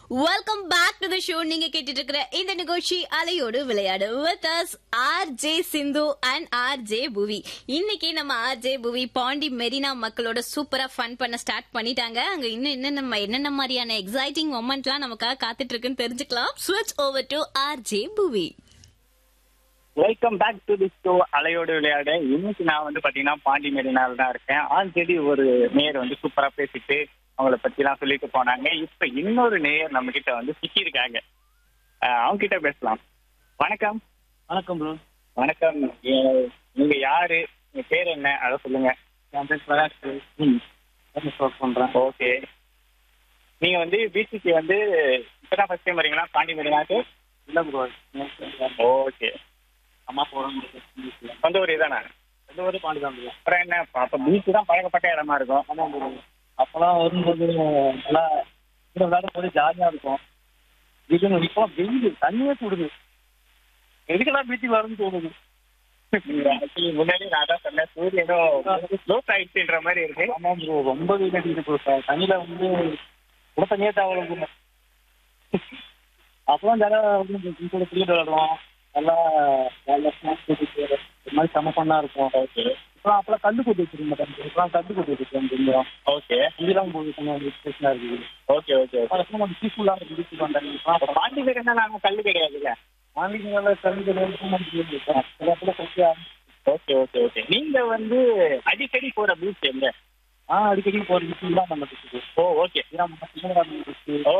welcome back to the show நீங்க கேட்டுட்டு இருக்கிற இந்த நிகழ்ச்சி அலையோடு விளையாடு with us R J Sindhu and R J Bhuvi இன்னைக்கு நம்ம ஆர் ஜே புவி பாண்டி மெரினா மக்களோட சூப்பரா ஃபன் பண்ண ஸ்டார்ட் பண்ணிட்டாங்க அங்க இன்னும் என்னென்ன என்னென்ன மாதிரியான எக்ஸைட்டிங் மொமெண்ட்லாம் நமக்காக காத்துட்டு இருக்குன்னு தெரிஞ்சுக்கலாம் ஸ்விட்ச் over to R J Bhuvi welcome back to the show அலையோடு விளையாட இன்னைக்கு நான் வந்து பாத்தீங்கன்னா பாண்டி மெரினால தான் இருக்கேன் ஆல்ரெடி ஒரு நேயர் வந்து சூப்பரா பேசிட்டு அவங்கள பத்தி எல்லாம் சொல்லிட்டு போனாங்க இப்ப இன்னொரு நேயர் நம்ம கிட்ட வந்து சிக்கி இருக்காங்க அவங்க கிட்ட பேசலாம் வணக்கம் வணக்கம் ப்ரோ வணக்கம் ஏ- நீங்க யாரு உங்க பேர் என்ன அதை சொல்லுங்க என் பேர் பிரகாஷ் ம் ஒர்க் பண்றேன் ஓகே நீங்க வந்து பிசிக்கு வந்து இப்பதான் ஃபர்ஸ்ட் டைம் வரீங்களா பாண்டி மெரினாக்கு இல்ல ப்ரோ ஓகே அம்மா போறோம் சொந்த ஊர் இதானே ரெண்டு பேரும் பாண்டி தான் ப்ரோ அப்புறம் என்ன அப்ப பீச் தான் பழக்கப்பட்ட இடமா இருக்கும் ஆமா ப்ரோ அப்பெல்லாம் வரும்போது நல்லா கூட விளையாடும் போது ஜாலியா இருக்கும் திடீர்னு இப்போ வெயில் தண்ணியே சுடுது எதுக்கெல்லாம் பீச்சுக்கு வரும்னு தோணுது ஆக்சுவலி முன்னாடி நான் தான் சொன்னேன் சூரியனும் க்ளோஸ் ஆயிடுச்சுன்ற மாதிரி இருக்கு ஆமா ப்ரோ ரொம்ப வெயில் அடிக்குது ப்ரோ சார் தண்ணியில வந்து கூட தண்ணியே தேவை அப்பெல்லாம் ஜாலியா வந்து கூட கிரிக்கெட் விளையாடுவோம் நல்லா நல்லா ஸ்நாக்ஸ் ஒரு மாதிரி செம பண்ணா இருக்கும் ஓகே இப்பெல்லாம் அப்பெல்லாம் கண்டு கொட்டி வச்சிருக்கோம் இப்பெல்லாம் கண்டு கொட்டி வச்சிருக்கோம் கொஞ்சம் ஓகே இதெல்லாம் போது கொஞ்சம் டிஸ்கஷனா இருக்குது ஓகே ஓகே ஓகே அதெல்லாம் கொஞ்சம் பீஸ்ஃபுல்லா இருக்கு பீச்சுக்கு வந்தாங்க அப்ப பாண்டி பேர் என்ன நாங்க கல்லு கிடையாதுல்ல ஆன்லைன்ல கல்வி கிடையாது ஓகே ஓகே ஓகே நீங்க வந்து அடிக்கடி போற பீச் எங்க ஆ அடிக்கடி போற பீச்சு தான் நம்ம பீச்சுக்கு ஓ ஓகே பீச்சு ஓ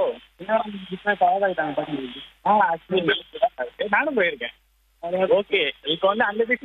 பீச்சு ஆ actually நானும் போயிருக்கேன் ஓகே இப்போ வந்து அந்த பீச்